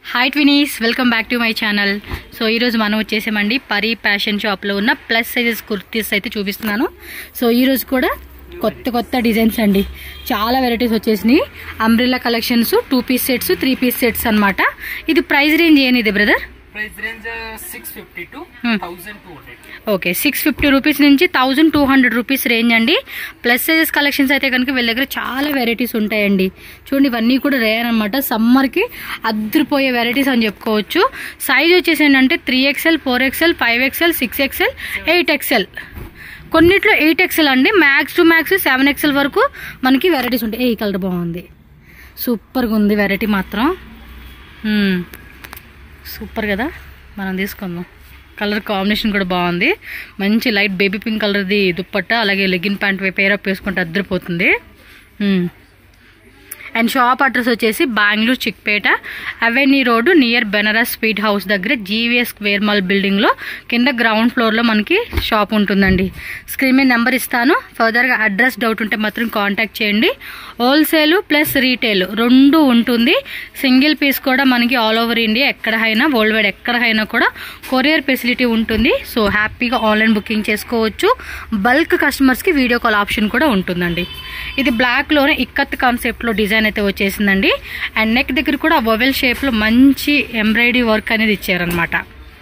Hi ట్వినీస్ welcome back to my channel so ఈరోజు మనం వచ్చేసామండి పరి ప్యాషన్ షాప్లో ఉన్న ప్లస్ సైజెస్ కుర్తీస్ అయితే చూపిస్తున్నాను సో ఈరోజు కూడా కొత్త కొత్త డిజైన్స్ అండి చాలా వెరైటీస్ వచ్చేసినాయి umbrella collections two piece sets three piece sets అన్నమాట ఇది ప్రైస్ రేంజ్ ఏనిది brother price range six fifty to Hmm. Thousand two hundred okay six fifty rupees నుంచి thousand two hundred rupees range అండి plus sizes collections అయితే కనుక వీళ్ళ దగ్గర చాలా వెరైటీస్ ఉంటాయండి చూడండి ఇవన్నీ కూడా రేర్ అనమాట సమ్మర్కి అద్దరిపోయే వెరైటీస్ అని చెప్పుకోవచ్చు సైజ్ వచ్చేసి ఏంటంటే three XL four XL five XL six XL eight XL కొన్నిట్లో ఎయిట్ ఎక్స్ఎల్ అండి max to max seven XL వరకు మనకి వెరైటీస్ ఉంటాయి ఏ ఈ కలర్ బాగుంది సూపర్గా ఉంది వెరైటీ మాత్రం మ్మ్. సూపర్ కదా మనం తీసుకుందాం కలర్ కాంబినేషన్ కూడా బాగుంది మంచి లైట్ బేబీ పింక్ కలర్ది దుప్పట్ట అలాగే లెగిన్ ప్యాంట్ పేరప్ వేసుకుంటే అద్దరిపోతుంది మ్మ్. అండ్ షాప్ అడ్రస్ వచ్చేసి Bengaluru Chickpet avenue road near Banaras sweet house దగ్గర జీవీఎస్ స్క్వేర్ మాల్ బిల్డింగ్లో కింద గ్రౌండ్ ఫ్లోర్లో మనకి షాప్ ఉంటుందండి స్క్రీన్ మీద నెంబర్ ఇస్తాను ఫర్దర్గా అడ్రస్ డౌట్ ఉంటే మాత్రం కాంటాక్ట్ చేయండి హోల్సేల్ ప్లస్ రీటైల్ రెండు ఉంటుంది సింగిల్ పీస్ కూడా మనకి ఆల్ ఓవర్ ఇండియా ఎక్కడైనా వరల్డ్ వైడ్ ఎక్కడైనా కూడా కొరియర్ ఫెసిలిటీ ఉంటుంది సో హ్యాపీగా ఆన్లైన్ బుకింగ్ చేసుకోవచ్చు బల్క్ కస్టమర్స్కి వీడియో కాల్ ఆప్షన్ కూడా ఉంటుందండి ఇది బ్లాక్లోనే ఇక్కత్ కాన్సెప్ట్లో డిజైన్ అయితే వచ్చేసిందండి అండ్ నెక్ దగ్గర కూడా వొవెల్ షేప్లో మంచి ఎంబ్రాయిడరీ వర్క్ అనేది ఇచ్చారనమాట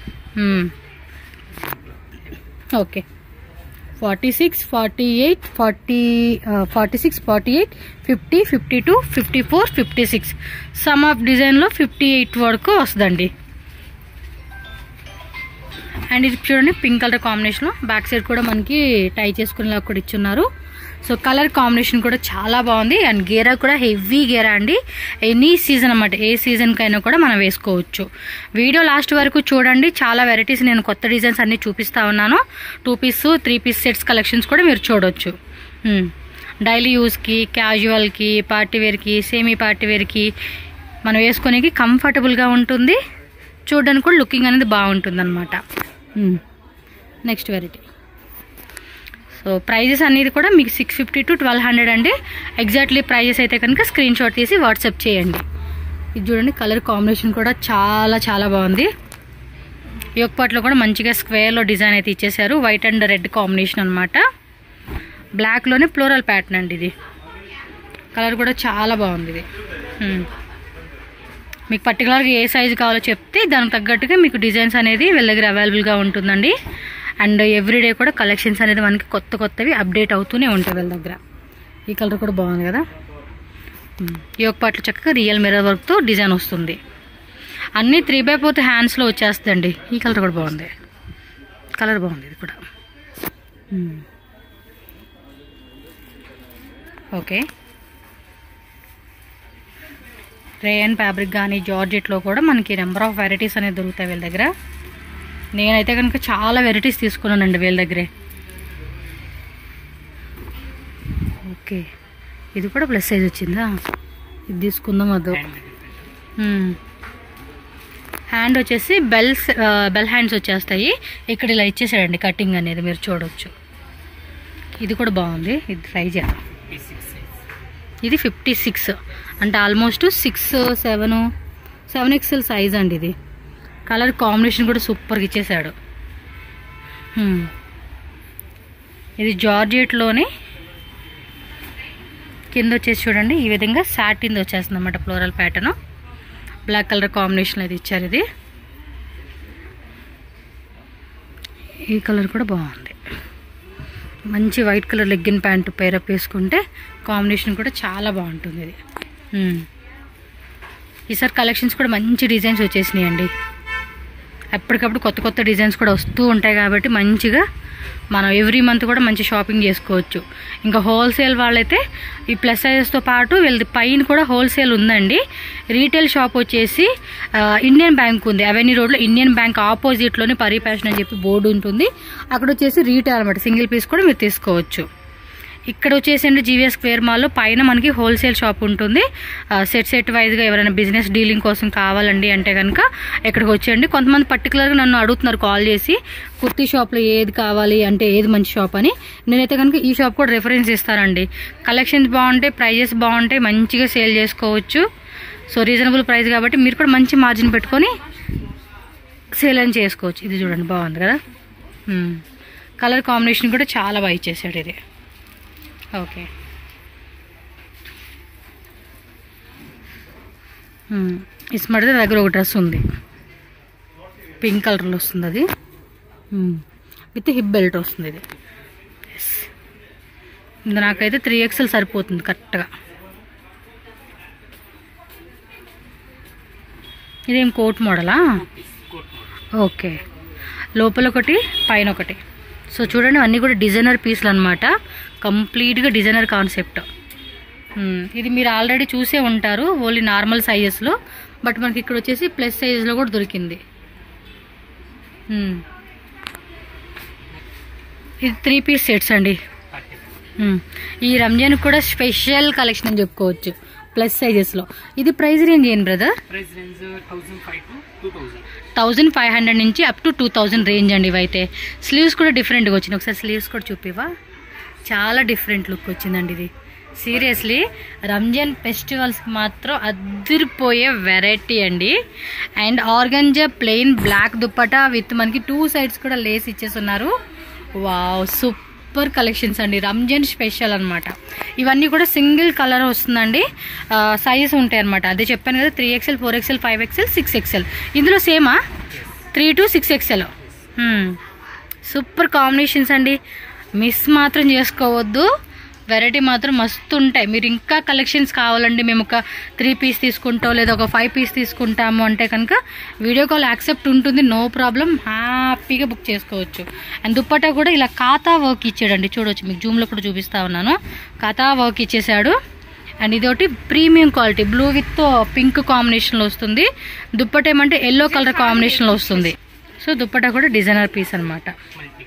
okay forty six forty eight forty forty six forty eight fifty fifty two fifty four fifty six some of డిజైన్లో ఫిఫ్టీ ఎయిట్ వరకు వస్తుందండి అండ్ ఇది చూడండి పింక్ కలర్ కాంబినేషన్లో బ్యాక్ సైడ్ కూడా మనకి టై చేసుకునేలా కూడా ఇచ్చున్నారు సో కలర్ కాంబినేషన్ కూడా చాలా బాగుంది అండ్ గేరా కూడా హెవీ గేరా అండి ఎనీ సీజన్ అన్నమాట ఏ సీజన్కైనా కూడా మనం వేసుకోవచ్చు వీడియో లాస్ట్ వరకు చూడండి చాలా వెరైటీస్ నేను కొత్త డిజైన్స్ అన్ని చూపిస్తా ఉన్నాను two piece three piece sets collections కూడా మీరు చూడొచ్చు డైలీ యూస్కి క్యాజువల్కి పార్టీ వేర్కి సేమీ పార్టీ వేర్కి మనం వేసుకునేకి కంఫర్టబుల్గా ఉంటుంది చూడడానికి కూడా లుకింగ్ అనేది బాగుంటుంది అనమాట నెక్స్ట్ వెరైటీ సో ప్రైజెస్ అనేది కూడా మీకు six fifty to twelve hundred అండి ఎగ్జాక్ట్లీ ప్రైజెస్ అయితే కనుక స్క్రీన్ షాట్ తీసి వాట్సాప్ చేయండి ఇది చూడండి కలర్ కాంబినేషన్ కూడా చాలా చాలా బాగుంది యోగపాట్లో కూడా మంచిగా స్క్వేర్లో డిజైన్ అయితే ఇచ్చేసారు వైట్ అండ్ రెడ్ కాంబినేషన్ అనమాట బ్లాక్లోనే ఫ్లోరల్ ప్యాటర్న్ అండి ఇది కలర్ కూడా చాలా బాగుంది ఇది Hmm. మీకు పర్టికులర్గా ఏ సైజు కావాలో చెప్తే దానికి తగ్గట్టుగా మీకు డిజైన్స్ అనేది వీళ్ళ దగ్గర అవైలబుల్గా ఉంటుందండి అండ్ ఎవ్రీడే కూడా కలెక్షన్స్ అనేది మనకి కొత్త కొత్తవి అప్డేట్ అవుతూనే ఉంటాయి వీళ్ళ దగ్గర ఈ కలర్ కూడా బాగుంది కదా యోగ పాటలు చక్కగా రియల్ మిర్రర్ వర్క్తో డిజైన్ వస్తుంది అన్నీ త్రీ బై ఫోర్త్ హ్యాండ్స్లో వచ్చేస్తుందండి ఈ కలర్ కూడా బాగుంది కలర్ బాగుంది ఇది కూడా Hmm. ఓకే రేయన్ ఫ్యాబ్రిక్ కానీ జార్జెట్లో కూడా మనకి నెంబర్ ఆఫ్ వెరైటీస్ అనేది దొరుకుతాయి వీళ్ళ దగ్గర నేనైతే కనుక చాలా వెరైటీస్ తీసుకున్నానండి వీళ్ళ దగ్గరే ఓకే ఇది కూడా ప్లస్ సైజ్ వచ్చిందా ఇది తీసుకుందాం అదో హ్యాండ్ వచ్చేసి బెల్స్ బెల్ హ్యాండ్స్ వచ్చేస్తాయి ఇక్కడ ఇలా ఇచ్చేసాడండి కటింగ్ అనేది మీరు చూడొచ్చు ఇది కూడా బాగుంది ఇది ట్రై చేద్దాం సిక్స్ సైజ్ ఇది ఫిఫ్టీ సిక్స్ అంటే almost six seven seven XL size అండి ఇది కలర్ కాంబినేషన్ కూడా సూపర్గా ఇచ్చేసాడు హ్మ్. ఇది జార్జెట్లోనే కింద వచ్చేసి చూడండి ఈ విధంగా సాటిన్ వచ్చేస్తుంది అనమాట floral pattern black colour combination అది ఇచ్చారు ఇది ఈ కలర్ కూడా బాగుంది మంచి white colour legging pant pair up వేసుకుంటే కాంబినేషన్ కూడా చాలా బాగుంటుంది ఇది మ్మ్. ఈసారి కలెక్షన్స్ కూడా మంచి డిజైన్స్ వచ్చేసినాయండి ఎప్పటికప్పుడు కొత్త కొత్త డిజైన్స్ కూడా వస్తూ ఉంటాయి కాబట్టి మంచిగా మనం ఎవ్రీ మంత్ కూడా మంచి షాపింగ్ చేసుకోవచ్చు ఇంకా హోల్సేల్ వాళ్ళైతే ఈ ప్లస్ సైజెస్తో పాటు వీళ్ళది పైన కూడా హోల్సేల్ ఉందండి రీటైల్ షాప్ వచ్చేసి ఆ, ఇండియన్ బ్యాంక్ ఉంది అవెన్యూ రోడ్లో ఇండియన్ బ్యాంక్ ఆపోజిట్లోనే పరి ఫ్యాషన్ అని చెప్పి బోర్డు ఉంటుంది అక్కడ వచ్చేసి రీటైల్ అనమాట సింగిల్ పీస్ కూడా మీరు తీసుకోవచ్చు ఇక్కడ వచ్చేసండి జీవీఎస్ స్క్వేర్ మాల్లో పైన మనకి హోల్సేల్ షాప్ ఉంటుంది ఆ, సెట్ సెట్ వైజ్గా ఎవరైనా బిజినెస్ డీలింగ్ కోసం కావాలండి అంటే కనుక ఇక్కడికి వచ్చేయండి కొంతమంది పర్టికులర్గా నన్ను అడుగుతున్నారు కాల్ చేసి కుర్తీ షాప్లో ఏది కావాలి అంటే ఏది మంచి షాప్ అని నేనైతే కనుక ఈ షాప్ కూడా రెఫరెన్స్ ఇస్తానండి కలెక్షన్స్ బాగుంటాయి ప్రైజెస్ బాగుంటాయి మంచిగా సేల్ చేసుకోవచ్చు సో రీజనబుల్ ప్రైస్ కాబట్టి మీరు కూడా మంచి మార్జిన్ పెట్టుకొని సేల్ అని చేసుకోవచ్చు ఇది చూడండి బాగుంది కదా కలర్ కాంబినేషన్ కూడా చాలా బాగా ఇచ్చేసాడు ఇది ఓకే ఇస్మడి దగ్గర ఒక డ్రెస్ ఉంది పింక్ కలర్లో వస్తుంది అది విత్ హిప్ బెల్ట్ వస్తుంది ఇది ఎస్ ఇది నాకైతే త్రీ ఎక్స్ఎల్ సరిపోతుంది కరెక్ట్గా ఇదేం కోట్ మోడలా కోట్ ఓకే లోపల ఒకటి పైన ఒకటి సో చూడండి అన్నీ కూడా డిజైనర్ పీస్లు అనమాట కంప్లీట్గా డిజైనర్ కాన్సెప్ట్ మ్మ్. ఇది మీరు ఆల్రెడీ చూసే ఉంటారు ఓన్లీ నార్మల్ సైజెస్లో బట్ మనకి ఇక్కడ వచ్చేసి ప్లస్ సైజెస్లో కూడా దొరికింది మ్మ్. ఇది త్రీ పీస్ సెట్స్ అండి థర్టీ మ్మ్. ఈ రంజాన్ కూడా స్పెషల్ కలెక్షన్ అని చెప్పుకోవచ్చు ప్లస్ సైజెస్లో ఇది ప్రైస్ రేంజ్ ఏంటి brother price range thousand five to two thousand thousand five hundred నుంచి up to two thousand range అండి ఇవైతే స్లీవ్స్ కూడా డిఫరెంట్గా వచ్చింది ఒకసారి స్లీవ్స్ కూడా చూపివా చాలా డిఫరెంట్ లుక్ వచ్చిందండి ఇది సీరియస్లీ రంజాన్ ఫెస్టివల్స్కి మాత్రం అదిరిపోయే వెరైటీ అండి and organza plain black dupatta with మనకి టూ సైడ్స్ కూడా లేస్ ఇచ్చేస్తున్నారు వావ్ సూపర్ కలెక్షన్స్ అండి రంజాన్ స్పెషల్ అనమాట ఇవన్నీ కూడా సింగిల్ కలర్ వస్తుందండి సైజెస్ ఉంటాయి అనమాట అదే చెప్పాను కదా three XL four XL five XL six XL ఇందులో సేమా three to six XL super combinations అండి మిస్ మాత్రం చేసుకోవద్దు వెరైటీ మాత్రం మస్తు ఉంటాయి మీరు ఇంకా కలెక్షన్స్ కావాలండి మేము ఒక త్రీ పీస్ తీసుకుంటాం లేదా ఒక ఫైవ్ పీస్ తీసుకుంటాము అంటే కనుక వీడియో కాల్ యాక్సెప్ట్ ఉంటుంది నో ప్రాబ్లం హ్యాపీగా బుక్ చేసుకోవచ్చు అండ్ దుప్పటా కూడా ఇలా ఖాతా వర్క్ ఇచ్చాడండి చూడవచ్చు మీకు జూమ్లో కూడా చూపిస్తా ఉన్నాను ఖాతా వర్క్ ఇచ్చేసాడు అండ్ ఇదొకటి premium quality blue with pink కాంబినేషన్లో వస్తుంది దుప్పట ఏమంటే ఎల్లో కలర్ కాంబినేషన్లో వస్తుంది సో దుప్పటా కూడా డిజైనర్ పీస్ అనమాట మల్టీ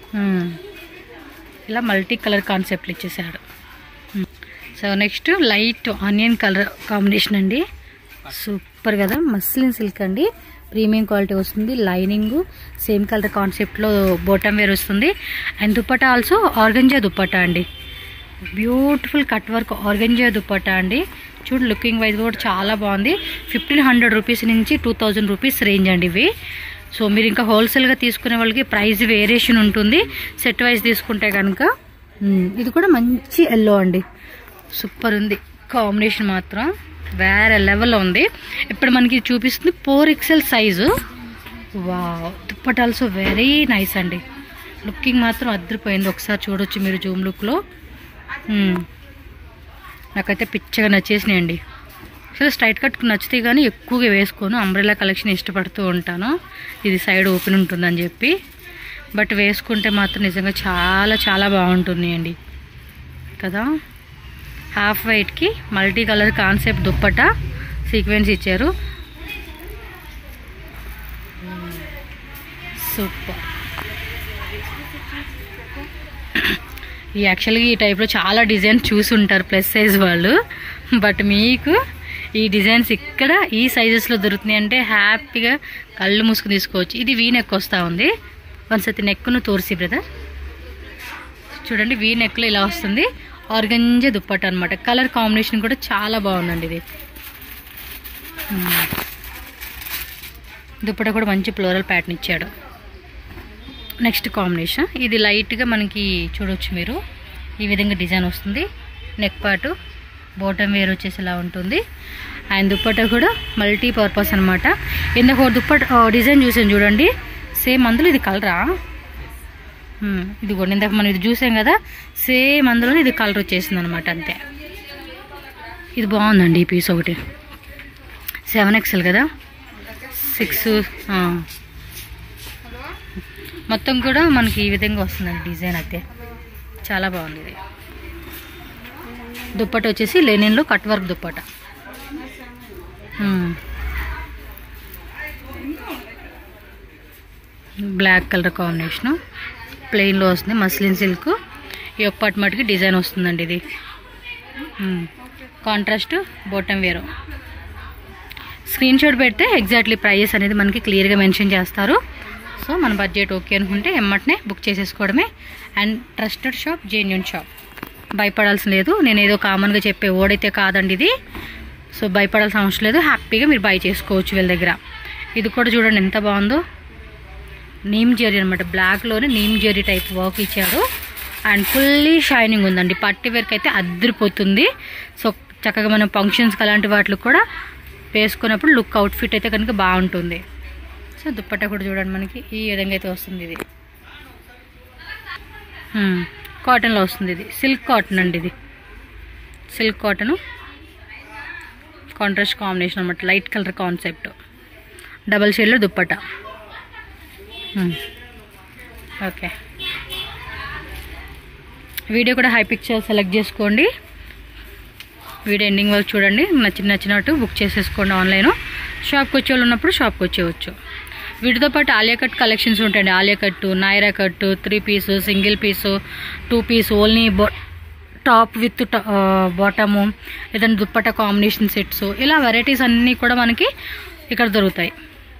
ఇలా మల్టీ కలర్ కాన్సెప్ట్లు ఇచ్చేసాడు so next light onion colour combination అండి సూపర్ కదా మస్లిన్ సిల్క్ అండి ప్రీమియం క్వాలిటీ వస్తుంది లైనింగ్ సేమ్ కలర్ కాన్సెప్ట్లో బోటమ్ వేర్ వస్తుంది and dupatta also organza dupatta అండి beautiful cut work organza dupatta అండి చూడు లుకింగ్ వైజ్ కూడా చాలా బాగుంది ఫిఫ్టీన్ హండ్రెడ్ రూపీస్ నుంచి టూ థౌజండ్ రూపీస్ రేంజ్ అండి ఇవి సో మీరు ఇంకా హోల్సేల్గా తీసుకునే వాళ్ళకి ప్రైస్ వేరియేషన్ ఉంటుంది సెట్ వైజ్ తీసుకుంటే కనుక మ్మ్, ఇది కూడా మంచి ఎల్లో అండి సూపర్ ఉంది కాంబినేషన్ మాత్రం వేరే లెవెల్లో ఉంది ఇప్పుడు మనకి ఇది చూపిస్తుంది ఫోర్ ఎక్సెల్ సైజు వా దుప్పట్ ఆల్సో వెరీ నైస్ అండి లుకింగ్ మాత్రం అద్దరిపోయింది ఒకసారి చూడొచ్చు మీరు జూమ్ లుక్లో మ్మ్. నాకైతే పిచ్చగా నచ్చేసినాయండి సో స్ట్రైట్ కట్ నచ్చితే కానీ ఎక్కువగా వేసుకోను అంబ్రెలా కలెక్షన్ ఇష్టపడుతూ ఉంటాను ఇది సైడ్ ఓపెన్ ఉంటుందని చెప్పి బట్ వేసుకుంటే మాత్రం నిజంగా చాలా చాలా బాగుంటుంది అండి కదా హాఫ్ వైట్కి multi colour concept dupatta sequence ఇచ్చారు సూపర్ ఈ యాక్చువల్గా ఈ టైప్లో చాలా డిజైన్ చూసి ఉంటారు ప్లస్ సైజ్ వాళ్ళు బట్ మీకు ఈ డిజైన్స్ ఇక్కడ ఈ సైజెస్లో దొరుకుతున్నాయి అంటే హ్యాపీగా కళ్ళు మూసుకుని తీసుకోవచ్చు ఇది వీ నెక్ వస్తూ ఉంది వన్సతి నెక్ను తోరిసి బ్రదర్ చూడండి వీ నెక్లో ఇలా వస్తుంది ఆర్గంజా దుప్పట అనమాట కలర్ కాంబినేషన్ కూడా చాలా బాగుందండి ఇది మ్మ్. దుప్పట కూడా మంచి ఫ్లోరల్ ప్యాటర్న్ ఇచ్చాడు నెక్స్ట్ కాంబినేషన్ ఇది లైట్గా మనకి చూడొచ్చు మీరు ఈ విధంగా డిజైన్ వస్తుంది నెక్ పార్ట్ బోటం వేర్ వచ్చేసి ఇలా ఉంటుంది అండ్ దుప్పట కూడా మల్టీ పర్పస్ అనమాట ఇందాక ఒక దుప్పట ఆ, డిజైన్ చూసాను చూడండి సేమ్ అందులో ఇది కలరా మ్మ్. ఇది కూడా ఇందాక మనం ఇది చూసాం కదా సేమ్ అందులో ఇది కలర్ వచ్చేసింది అనమాట అంతే ఇది బాగుందండి ఈ పీస్ ఒకటి సెవెన్ ఎక్స్ఎల్ కదా సిక్స్ మొత్తం కూడా మనకి ఈ విధంగా వస్తుందండి డిజైన్ అయితే చాలా బాగుంది ఇది దుప్పట వచ్చేసి లెనిన్లో కట్ వర్క్ దుప్పట మ్మ్. బ్లాక్ కలర్ కాంబినేషను ప్లెయిన్లో వస్తుంది మస్లిన్ సిల్క్ ఈ ఒక్కటి మటుకి డిజైన్ వస్తుందండి ఇది contrast bottom wear screen shot పెడితే ఎగ్జాక్ట్లీ ప్రైజెస్ అనేది మనకి క్లియర్గా మెన్షన్ చేస్తారు సో మన బడ్జెట్ ఓకే అనుకుంటే ఎమ్మటనే బుక్ చేసేసుకోవడమే and trusted shop genuine shop భయపడాల్సిన లేదు నేను ఏదో కామన్గా చెప్పే ఓడైతే కాదండి ఇది సో భయపడాల్సిన అవసరం లేదు హ్యాపీగా మీరు బై చేసుకోవచ్చు వీళ్ళ దగ్గర ఇది కూడా చూడండి ఎంత బాగుందో నీమ్ జెరీ అనమాట బ్లాక్లోనే నీమ్ జెరీ టైప్ వర్క్ ఇచ్చాడు అండ్ ఫుల్లీ షైనింగ్ ఉందండి పట్టి వర్క్ అయితే అద్దరిపోతుంది సో చక్కగా మనం ఫంక్షన్స్కి అలాంటి వాటికి కూడా వేసుకున్నప్పుడు లుక్ అవుట్ఫిట్ అయితే కనుక బాగుంటుంది సో దుప్పట్టా కూడా చూడండి మనకి ఈ విధంగా అయితే వస్తుంది ఇది హ్మ్. కాటన్లో వస్తుంది ఇది సిల్క్ కాటన్ అండి ఇది సిల్క్ కాటన్ కాంట్రాస్ట్ కాంబినేషన్ అనమాట లైట్ కలర్ కాన్సెప్ట్ డబల్ షేడ్లో దుప్పట్టా హ్మ్. ఓకే వీడియో కూడా హై పిక్చర్ సెలెక్ట్ చేసుకోండి వీడియో ఎండింగ్ వరకు చూడండి నచ్చిన నచ్చినట్టు బుక్ చేసేసుకోండి ఆన్లైన్ షాప్కి వచ్చే వాళ్ళు ఉన్నప్పుడు షాప్కి వచ్చేవచ్చు వీటితో పాటు ఆలియా కట్ కలెక్షన్స్ ఉంటాయండి Alia cut Naira cut three piece single piece two piece only బో టాప్ విత్ బాటము లేదంటే దుప్పట కాంబినేషన్ సెట్స్ ఇలా వెరైటీస్ అన్నీ కూడా మనకి ఇక్కడ దొరుకుతాయి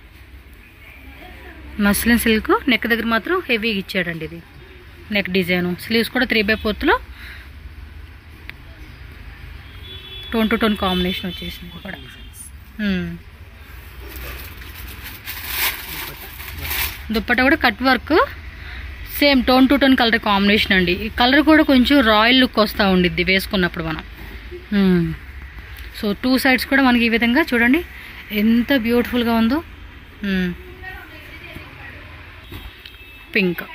మస్లిన్ సిల్క్ నెక్ దగ్గర మాత్రం హెవీగా ఇచ్చాడండి ఇది నెక్ డిజైన్ స్లీవ్స్ కూడా త్రీ బై ఫోర్త్లో టోన్ టు టోన్ కాంబినేషన్ వచ్చేసింది కూడా మ్మ్. దుప్పట కూడా cut work same tone to tone colour combination అండి ఈ కలర్ కూడా కొంచెం రాయల్ లుక్ వస్తూ ఉండిద్ది వేసుకున్నప్పుడు మనం మ్మ్. సో టూ సైడ్స్ కూడా మనకి ఈ విధంగా చూడండి ఎంత బ్యూటిఫుల్గా ఉందో మ్మ్. పింక్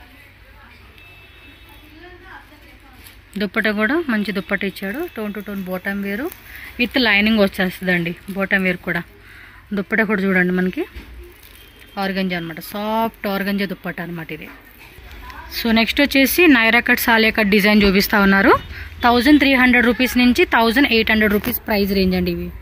దుప్పట కూడా మంచి దుప్పట ఇచ్చాడు tone to tone bottom wear with lining వచ్చేస్తుందండి బోటం వేరు కూడా దుప్పట కూడా చూడండి మనకి ఆర్గంజా అనమాట సాఫ్ట్ ఆర్గంజా దుప్పట అనమాట ఇది సో నెక్స్ట్ వచ్చేసి నైరా కట్ సాలియా కట్ డిజైన్ చూపిస్తా ఉన్నారు థౌజండ్ త్రీ హండ్రెడ్ రూపీస్ నుంచి thousand eight hundred rupees price range అండి ఇవి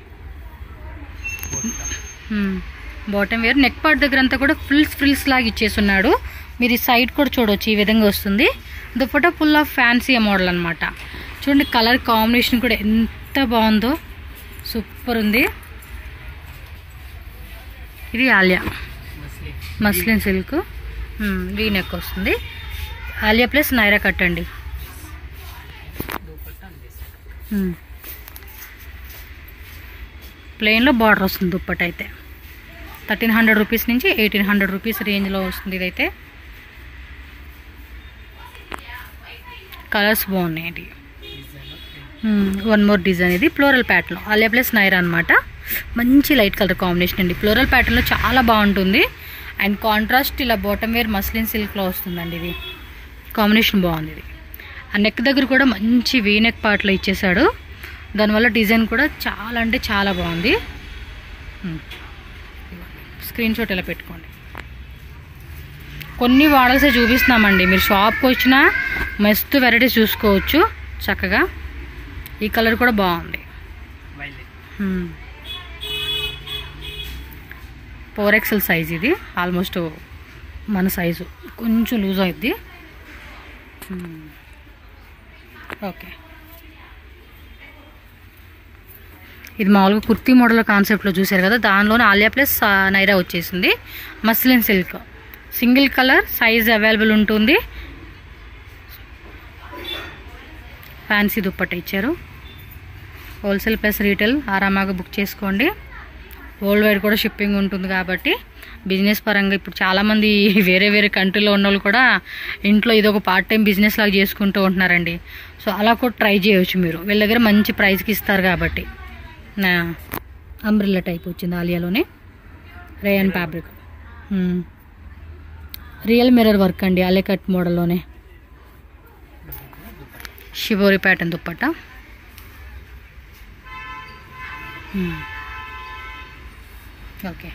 బాటమ్ వేర్ నెక్ పార్ట్ దగ్గర అంతా కూడా ఫుల్స్ ఫ్రిల్స్ లాగా ఇచ్చేస్తున్నాడు మీరు ఈ సైడ్ కూడా చూడవచ్చు ఈ విధంగా వస్తుంది dupatta full of fancy model అనమాట చూడండి కలర్ కాంబినేషన్ కూడా ఎంత బాగుందో సూపర్ ఉంది ఇది Alia muslin muslin silk V neck వస్తుంది ఆలియా ప్లస్ నైరా కట్ అండి దుపట్టా అందేసి ప్లెయిన్లో బార్డర్ వస్తుంది దుప్పట అయితే థర్టీన్ హండ్రెడ్ రూపీస్ నుంచి ఎయిటీన్ హండ్రెడ్ రూపీస్ రేంజ్లో వస్తుంది ఇదైతే కలర్స్ బాగున్నాయి డిజైన్ వన్ మోర్ డిజైన్ ఇది floral pattern Alia plus Naira అనమాట మంచి లైట్ కలర్ కాంబినేషన్ అండి ఫ్లోరల్ ప్యాటర్న్లో చాలా బాగుంటుంది అండ్ కాంట్రాస్ట్ ఇలా బాటమ్ వేర్ మస్లిన్ సిల్క్లో వస్తుందండి ఇది కాంబినేషన్ బాగుంది ఇది ఆ నెక్ దగ్గర కూడా మంచి వీ నెక్ పార్ట్లో ఇచ్చేసాడు దానివల్ల డిజైన్ కూడా చాలా అంటే చాలా బాగుంది స్క్రీన్ షాట్ ఇలా పెట్టుకోండి కొన్ని మోడల్సే చూపిస్తున్నామండి మీరు షాప్కి వచ్చినా మస్తు వెరైటీస్ చూసుకోవచ్చు చక్కగా ఈ కలర్ కూడా బాగుంది వైలెట్ ఫోర్ ఎక్సెల్ సైజ్ ఇది ఆల్మోస్ట్ మన సైజు కొంచెం లూజ్ అవుద్ది ఓకే ఇది మామూలుగా కుర్తీ మోడల్ కాన్సెప్ట్లో చూశారు కదా దానిలోనే ఆలియా ప్లస్ ఆ, నైరా వచ్చేసింది muslin silk single colour size available ఉంటుంది ఫ్యాన్సీ దుప్పట్ట ఇచ్చారు హోల్సేల్ ప్లస్ రీటైల్ ఆరామాగా బుక్ చేసుకోండి వరల్డ్ వైడ్ కూడా షిప్పింగ్ ఉంటుంది కాబట్టి బిజినెస్ పరంగా ఇప్పుడు చాలామంది వేరే వేరే కంట్రీలో ఉన్న వాళ్ళు కూడా ఇంట్లో ఇది ఒక పార్ట్ టైం బిజినెస్ లాగా చేసుకుంటూ ఉంటున్నారండి సో అలా కూడా ట్రై చేయొచ్చు మీరు వీళ్ళ దగ్గర మంచి ప్రైస్కి ఇస్తారు కాబట్టి నా అంబ్రిల్లా టైప్ వచ్చింది ఆలియాలోనే rayon fabric real mirror work అండి అలే కట్ మోడల్లోనే షిబోరి ప్యాటర్న్ దుప్పట్ట ఓకే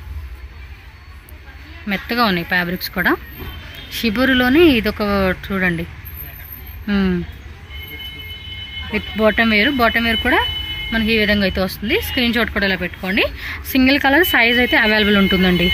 మెత్తగా ఉన్నాయి ఫ్యాబ్రిక్స్ కూడా షిబోరిలోనే ఇదొక చూడండి with bottom wear bottom wear కూడా మనకి ఈ విధంగా అయితే వస్తుంది స్క్రీన్ షాట్ కూడా ఇలా పెట్టుకోండి సింగిల్ కలర్ సైజ్ అయితే అవైలబుల్ ఉంటుందండి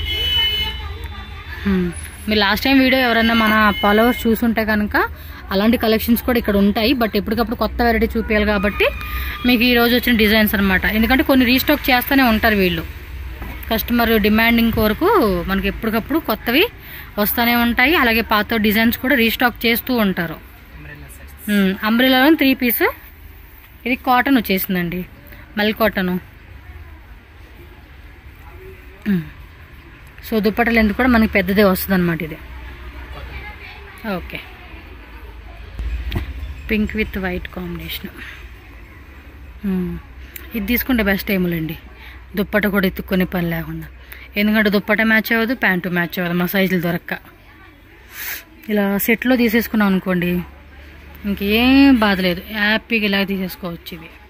మ్మ్. మీరు లాస్ట్ టైం వీడియో ఎవరన్నా మన ఫాలోవర్స్ చూసుంటే కనుక అలాంటి కలెక్షన్స్ కూడా ఇక్కడ ఉంటాయి బట్ ఎప్పటికప్పుడు కొత్త వెరైటీ చూపించాలి కాబట్టి మీకు ఈ రోజు వచ్చిన డిజైన్స్ అనమాట ఎందుకంటే కొన్ని రీస్టాక్ చేస్తూనే ఉంటారు వీళ్ళు కస్టమర్ డిమాండింగ్ కొరకు మనకి ఎప్పటికప్పుడు కొత్తవి వస్తూనే ఉంటాయి అలాగే పాత డిజైన్స్ కూడా రీస్టాక్ చేస్తూ ఉంటారు అంబ్రెల్లా సెట్స్ అంబ్రిలాలో త్రీ పీస్ ఇది కాటన్ వచ్చేసిందండి మల్ కాటను ఉమ్. సో దుప్పట లెంత్ కూడా మనకి పెద్దదే వస్తుంది అనమాట ఇది okay pink with white combination ఇది తీసుకుంటే బెస్ట్ ఏములండి దుప్పట కూడా ఎత్తుక్కునే పని లేకుండా ఎందుకంటే దుప్పట మ్యాచ్ అవ్వదు ప్యాంటు మ్యాచ్ అవ్వదు మా సైజులు దొరక్క ఇలా సెట్లో తీసేసుకున్నాం అనుకోండి ఇంకేం బాధ లేదు హ్యాపీగా ఇలా తీసేసుకోవచ్చు ఇవి